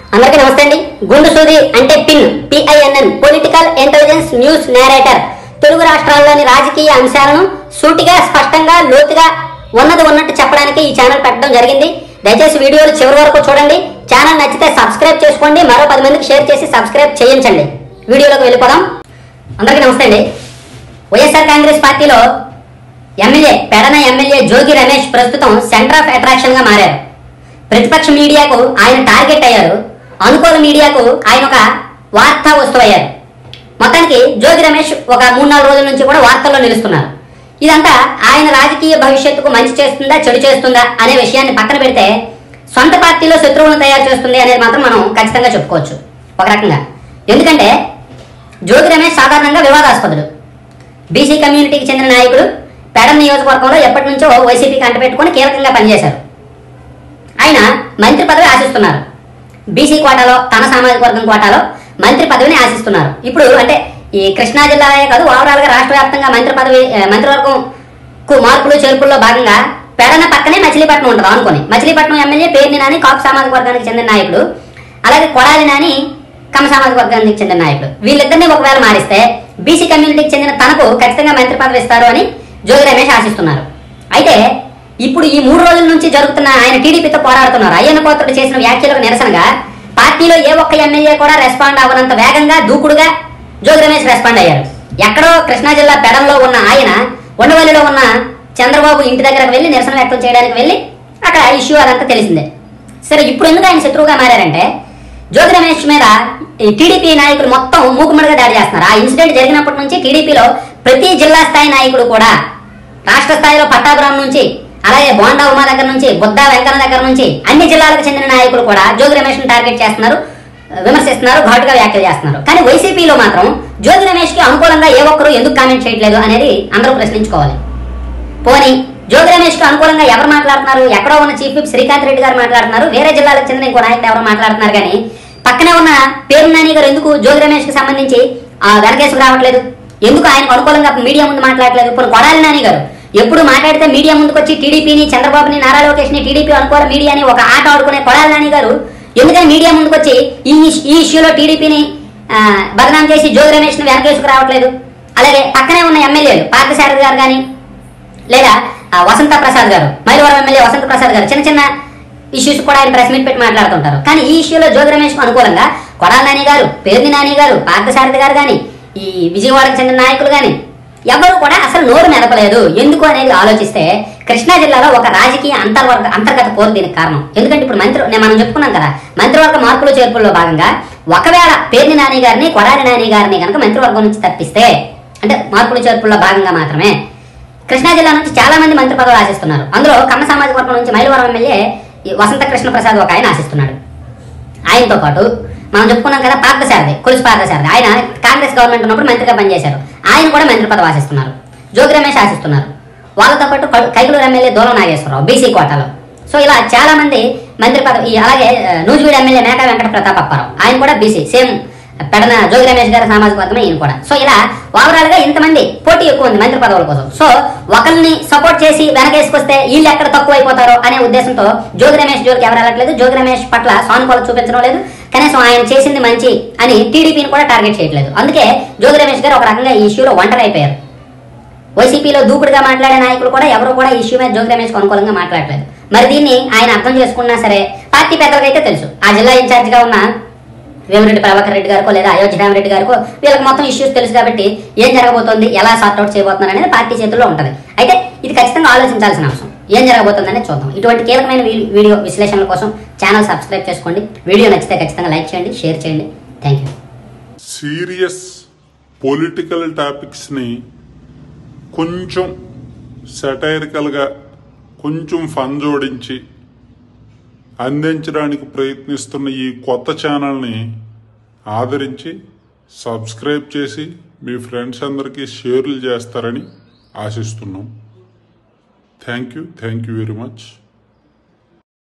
అందరికీ నమస్తే అండి గుండు సూది అంటే pin PINN political intelligence news narrator Telugu రాష్ట్రాల్లోని రాజకీయ అంశాలను సూటిగా స్పష్టంగా లోతుగా ఉన్నది ఉన్నట్టు చెప్పడానికి ఈ ఛానల్ పెట్టడం జరిగింది దయచేసి వీడియోలు చివరి వరకు చూడండి ఛానల్ నచ్చితే సబ్స్క్రైబ్ చేసుకోండి మరో పది మందికి షేర్ చేసి సబ్స్క్రైబ్ చేయించండి వీడియోలోకి వెళ్ళిపోదాం అందరికీ నమస్తే అండి వైఎస్ఆర్ కాంగ్రెస్ పార్టీలో ఎమ్మెల్యే పెడన ఎమ్మెల్యే జోగి రమేష్ ప్రస్తుతం సెంటర్ ఆఫ్ అట్రాక్షన్ గా మారారు ప్రతిపక్ష మీడియాకు ఆయన టార్గెట్ అయ్యారు అనుకూల మీడియాకు ఆయన ఒక వార్తా వస్తువు అయ్యారు మొత్తానికి జోగి రమేష్ ఒక మూడు నాలుగు రోజుల నుంచి కూడా వార్తల్లో నిలుస్తున్నారు ఇదంతా ఆయన రాజకీయ భవిష్యత్తుకు మంచి చేస్తుందా చెడు చేస్తుందా అనే విషయాన్ని పక్కన పెడితే సొంత పార్టీలో శత్రువులను తయారు చేస్తుంది అనేది మాత్రం మనం ఖచ్చితంగా చెప్పుకోవచ్చు ఒక రకంగా ఎందుకంటే జోగి రమేష్ సాధారణంగా వివాదాస్పదుడు బీసీ కమ్యూనిటీకి చెందిన నాయకుడు పెడన్ నియోజకవర్గంలో ఎప్పటి నుంచో వైసీపీకి అంటపెట్టుకొని కీలకంగా పనిచేశారు ఆయన మంత్రి పదవి ఆశిస్తున్నారు బీసీ కోటాలో తన సామాజిక వర్గం కోటాలో మంత్రి పదవిని ఆశిస్తున్నారు ఇప్పుడు అంటే ఈ కృష్ణా జిల్లాయే కాదు ఓవరాల్ గా రాష్ట్ర వ్యాప్తంగా మంత్రి పదవి ఆ, మంత్రివర్గం కు మార్పులు చేర్పుల్లో భాగంగా పెడన పక్కనే మచిలీపట్నం ఉంటుంది అనుకోని మచిలీపట్నం ఎమ్మెల్యే పేర్ని నాని కాపు సామాజిక వర్గానికి చెందిన నాయకుడు అలాగే కొడాలి నాని కమ సామాజిక వర్గానికి చెందిన నాయకుడు వీళ్ళిద్దరిని ఒకవేళ మారిస్తే బీసీ కమ్యూనిటీకి చెందిన తనకు ఖచ్చితంగా మంత్రి పదవి ఇస్తారు అని జోగి రమేష్ ఆశిస్తున్నారు అయితే ఇప్పుడు ఈ మూడు రోజుల నుంచి జరుగుతున్న ఆయన టీడీపీతో పోరాడుతున్నారు అయ్యన్న కోతడు చేసిన వ్యాఖ్యలకు నిరసనగా పార్టీలో ఏ ఒక్క ఎమ్మెల్యే కూడా రెస్పాండ్ అవ్వనంత వేగంగా దూకుడుగా జోగి రమేష్ రెస్పాండ్ అయ్యారు ఎక్కడో కృష్ణా జిల్లా పెడంలో ఉన్న ఆయన ఉండవల్లిలో ఉన్న చంద్రబాబు ఇంటి దగ్గరకు వెళ్ళి నిరసన వ్యక్తం చేయడానికి వెళ్ళి అక్కడ ఇష్యూ అదంతా తెలిసిందే సరే ఇప్పుడు ఎందుకు ఆయన శత్రువుగా మారారంటే జోగి రమేష్ మీద ఈ టీడీపీ నాయకులు మొత్తం మూకుమ్మడిగా దాడి చేస్తున్నారు ఆ ఇన్సిడెంట్ జరిగినప్పటి నుంచి టీడీపీలో ప్రతి జిల్లా స్థాయి నాయకుడు కూడా రాష్ట్ర స్థాయిలో పట్టాభురం నుంచి అలాగే బోండా ఉమా దగ్గర నుంచి బుద్ధా వెంకన్న దగ్గర నుంచి అన్ని జిల్లాలకు చెందిన నాయకులు కూడా జోగి రమేష్ ని టార్గెట్ చేస్తున్నారు విమర్శిస్తున్నారు ఘాటుగా వ్యాఖ్యలు చేస్తున్నారు కానీ వైసీపీలో మాత్రం జోగి రమేష్ కి అనుకూలంగా ఏ ఒక్కరు ఎందుకు కామెంట్ చేయట్లేదు అనేది అందరూ ప్రశ్నించుకోవాలి పోనీ జోగి రమేష్ కు అనుకూలంగా ఎవరు మాట్లాడుతున్నారు ఎక్కడో ఉన్న చీఫ్ విప్ శ్రీకాంత్ రెడ్డి గారు మాట్లాడుతున్నారు వేరే జిల్లాలకు చెందిన ఇంకో నాయకులు ఎవరు మాట్లాడుతున్నారు కానీ పక్కనే ఉన్న పేరు నాని గారు ఎందుకు జోగి రమేష్ కి సంబంధించి ఆ వెనకేసుకు రావట్లేదు ఎందుకు ఆయనకు అనుకూలంగా మీడియా ముందు మాట్లాడలేదు ఇప్పుడు కొడాలి నాని గారు ఎప్పుడు మాట్లాడితే మీడియా ముందుకు వచ్చి టీడీపీని చంద్రబాబుని నారా లోకేష్ ని టీడీపీ అనుకూల మీడియాని ఒక ఆట ఆడుకునే కొడాలి నాని గారు ఎందుకని మీడియా ముందుకు వచ్చి ఈ ఈ ఇష్యూలో టీడీపీని బదనాం చేసి జోగి రమేష్ ని వెనకేసుకు రావట్లేదు అలాగే పక్కనే ఉన్న ఎమ్మెల్యేలు పార్థసారథి గారు కానీ లేదా ఆ, వసంత ప్రసాద్ గారు మైలవరం ఎమ్మెల్యే వసంత ప్రసాద్ గారు చిన్న చిన్న ఇష్యూస్ కూడా ఆయన ప్రెస్ మీట్ పెట్టి మాట్లాడుతుంటారు కానీ ఈ ఇష్యూలో జోగి రమేష్ అనుకూలంగా కొడాల నాని గారు పేర్ని నాని గారు పార్థసారథి గారు కానీ ఈ విజయవాడకు చెందిన నాయకులు కానీ ఎవరు కూడా అసలు నోరు మెదపలేదు ఎందుకు అనేది ఆలోచిస్తే కృష్ణా జిల్లాలో ఒక రాజకీయ అంతర్వర్గ అంతర్గత పోరు దీనికి కారణం ఎందుకంటే ఇప్పుడు మంత్రి నేను మనం చెప్పుకున్నాం కదా మంత్రివర్గ మార్పులు చేర్పుల్లో భాగంగా ఒకవేళ పేర్ని నాని గారిని కొడాలి నాని గారిని కనుక మంత్రివర్గం నుంచి తప్పిస్తే అంటే మార్పులు చేర్పుల్లో భాగంగా మాత్రమే కృష్ణా జిల్లా నుంచి చాలా మంది మంత్రి పదవులు ఆశిస్తున్నారు అందులో కమ్మ సామాజిక వర్గం నుంచి మైలవరం ఎమ్మెల్యే ఈ వసంత కృష్ణ ప్రసాద్ ఒక ఆయన ఆశిస్తున్నాడు ఆయనతో పాటు మనం చెప్పుకున్నాం కదా పార్థసారథి కొలుసు పార్థసారథి ఆయన కాంగ్రెస్ గవర్నమెంట్ ఉన్నప్పుడు మంత్రిగా పనిచేశారు ఆయన కూడా మంత్రి పదవి ఆశిస్తున్నారు జోగి రమేష్ ఆశిస్తున్నారు వాళ్ళతో పాటు కడు- కైకలూరు ఎమ్మెల్యే దూరం నాగేశ్వరరావు బీసీ కోటాలో సో ఇలా చాలా మంది మంత్రి పదవి ఈ అలాగే ఆ, నూజివీడు ఎమ్మెల్యే మేకా వెంకట ప్రతాప్ అప్పారావు ఆయన కూడా బీసీ సేమ్ పెడన జోగి రమేష్ గారి సామాజిక వర్గమే ఈయన కూడా సో ఇలా ఓవరాల్ గా ఇంతమంది పోటీ ఎక్కువ ఉంది మంత్రి పదవుల కోసం సో ఒకరిని సపోర్ట్ చేసి వెనకేసుకొస్తే వీళ్ళు ఎక్కడ తక్కువ అయిపోతారో అనే ఉద్దేశంతో జోగి రమేష్ జోలికి ఎవరు వెళ్ళట్లేదు జోగి రమేష్ పట్ల సానుకూలత చూపించడం లేదు కనీసం ఆయన చేసింది మంచి అని టీడీపీని కూడా టార్గెట్ చేయట్లేదు అందుకే జోగి రమేష్ గారు ఒక రకంగా ఈ ఇష్యూలో ఒంటరి అయిపోయారు వైసీపీలో దూకుడుగా మాట్లాడే నాయకులు కూడా ఎవరు కూడా ఈ ఇష్యూ మీద జోగి రమేష్ అనుకూలంగా మాట్లాడలేదు మరి దీన్ని ఆయన అర్థం చేసుకున్నా సరే పార్టీ పెద్దలకైతే తెలుసు ఆ జిల్లా ఇన్ఛార్జ్ గా ఉన్న వేమిరెడ్డి ప్రభాకర్ రెడ్డి గారికో లేదా అయోధ్య రామరెడ్డి గారికో వీళ్ళకి మొత్తం ఇష్యూస్ తెలుసు కాబట్టి ఏం జరగబోతోంది ఎలా సార్ట్అవుట్ చేయబోతున్నారు అనేది పార్టీ చేతుల్లో ఉంటుంది అయితే ఇది ఖచ్చితంగా ఆలోచించాల్సిన అవసరం ఏం జరగబోతుంది అనేది చూద్దాం ఇటువంటి కీలకమైన వీ- వీడియో విశ్లేషణల కోసం ఛానల్ సబ్స్క్రైబ్ చేసుకోండి వీడియో నచ్చితే ఖచ్చితంగా లైక్ చేయండి షేర్ చేయండి థ్యాంక్ యూ సీరియస్ పొలిటికల్ టాపిక్స్ని కొంచెం సెటైరికల్గా కొంచెం ఫన్ జోడించి అందించడానికి ప్రయత్నిస్తున్న ఈ కొత్త ఛానల్ని ఆదరించి సబ్స్క్రైబ్ చేసి మీ ఫ్రెండ్స్ అందరికీ షేర్లు చేస్తారని ఆశిస్తున్నాం thank you thank you very much